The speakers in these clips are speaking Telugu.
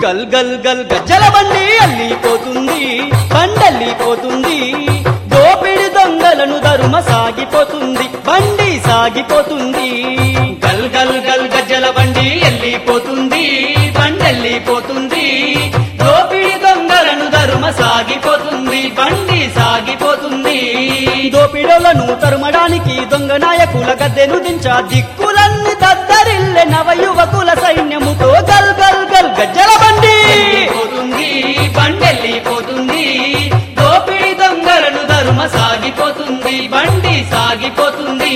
గల్ గల్ గల్ గజ్జల బండి అల్లిపోతుంది బండల్లిపోతుంది దోపిడి దొంగలను ధరుమ సాగిపోతుంది బండి సాగిపోతుంది గల్ గల్ గల్ గజ్జల బండి వెళ్ళిపోతుంది బండెళ్ళిపోతుంది దోపిడి దొంగలను ధర్మ సాగిపోతుంది బండి సాగిపోతుంది దోపిడోలను తరుమడానికి దొంగ నాయకుల గద్దెను దించా దిక్కులన్నీ దద్దరిల్లె నవ యువకుల సైన్యముతో గల్ గల్ గల్ గజ్జల బండి వెళ్ళిపోతుంది బండెళ్ళిపోతుంది దోపిడి దొంగలను ధర్మ సాగిపోతుంది బండి సాగిపోతుంది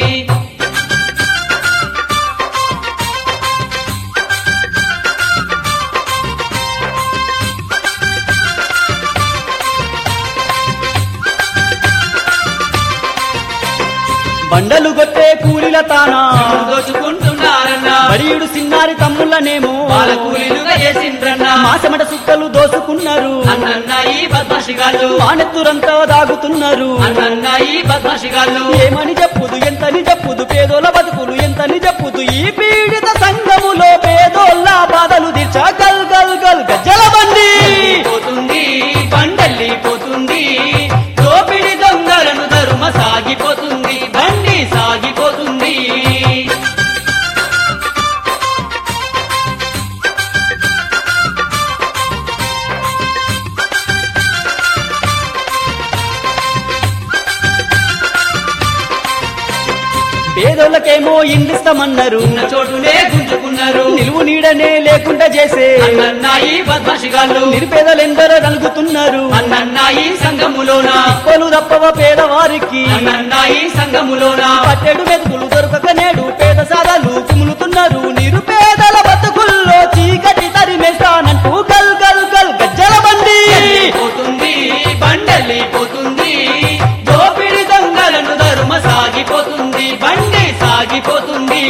బండలు కొట్టే కూలిల తానా దోచుకుంటున్నారన్నా బడియుడు సిన్నారి తమ్ముళ్ళనేమో వాళ్ళ కూలీలుగా చేసిండ్రన్నా మాసమట సుక్కలు దోసుకున్నారు అన్నన్న ఈ బద్మాషిగాళ్ళు మానెత్తురంతా దాగుతున్నారు అన్నన్న ఈ బద్మాషిగాళ్ళు ఏమని చెప్పుదు ఎంతని చెప్పుదు పేదోల బతుకులు ఎంతని చెప్పుదు ఈ పీడిత సంఘములో పేదోళ్ళ బాధలు తీర్చా గల్ గల్ గల్ గజ్జల బండి పోతుంది బండెళ్ళిపోతుంది దోపిడి దొంగలను ధర్మ సాగిపోతుంది బండి సాగిపోతుంది పేదోళ్ళకేమో ఇండ్లిస్తామన్నారు ఉన్న చోటునే గుంజుకున్నారు నిలువు నీడనే లేకుండా చేసే అన్నన్న ఈ బద్మాషిగాళ్ళు నిరుపేదలెందరో నలుగుతున్నారు అన్నన్న ఈ సంఘములోన పలు తప్పవ పేదవారికి అన్నన్న ఈ సంఘములోన పట్టెడు మెతుకులు దొరకక నేడు పేద సారాలు కుములుతున్నారు నిరుపేదల బతుకుల్లో చీకటి తరిమేస్తానంటూ గల్ గల్ గల్ గజ్జల బండి పోతుంది బండెళ్ళిపోతుంది దోపిడి దొంగలను ధర్మ సాగిపోతుంది బండి సాగిపోతుంది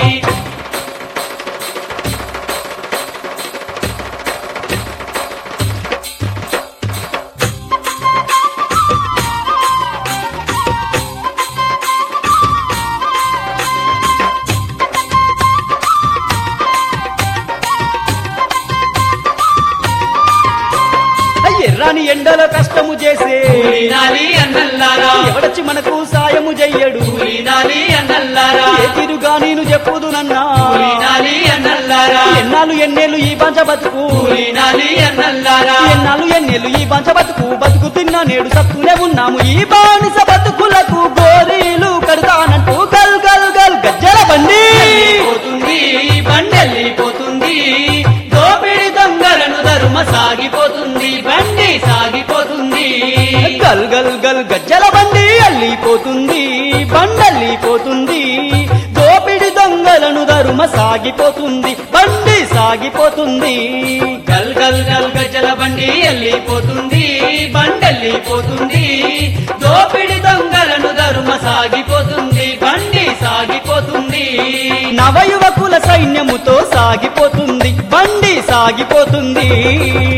ఎర్రాని ఎండలో కష్టము చేసే కూలినాలి అన్నల్లారా ఎవడొచ్చి మనకు సాయము చెయ్యడు కూలినాలి అన్నల్లారా ఏ తిరుగా నేను చెప్పుదు నన్నా కూలినాలి అన్నల్లారా ఎన్నాళ్ళు ఎన్నేళ్ళు ఈ పంచ బతుకు కూలినాలి అన్నల్లారా ఎన్నాళ్ళు ఎన్నేళ్ళు ఈ పంచ బతుకు బతుకు తిన్నా నేడు సత్తునే ఉన్నాము ఈ బానిస బతుకులకు గోరీలు కడతానంటూ గల్ గల్ గల్ గజ్జల బండి పోతుంది బండెళ్ళిపోతుంది దోపిడి దొంగలను ధర్మ సాగిపోతుంది బండి సాగిపోతుంది గల్ గల్ గల్ గజ్జల బండి అల్లిపోతుంది బండల్లిపోతుంది దోపిడి దొంగలను ధరుమ సాగిపోతుంది బండి సాగిపోతుంది గల్ గల్ గల్ గజ్జల బండి వెళ్ళిపోతుంది బండెళ్ళిపోతుంది దోపిడి దొంగలను ధర్మ సాగిపోతుంది బండి సాగిపోతుంది నవయువకుల సైన్యముతో సాగిపోతుంది బండి సాగిపోతుంది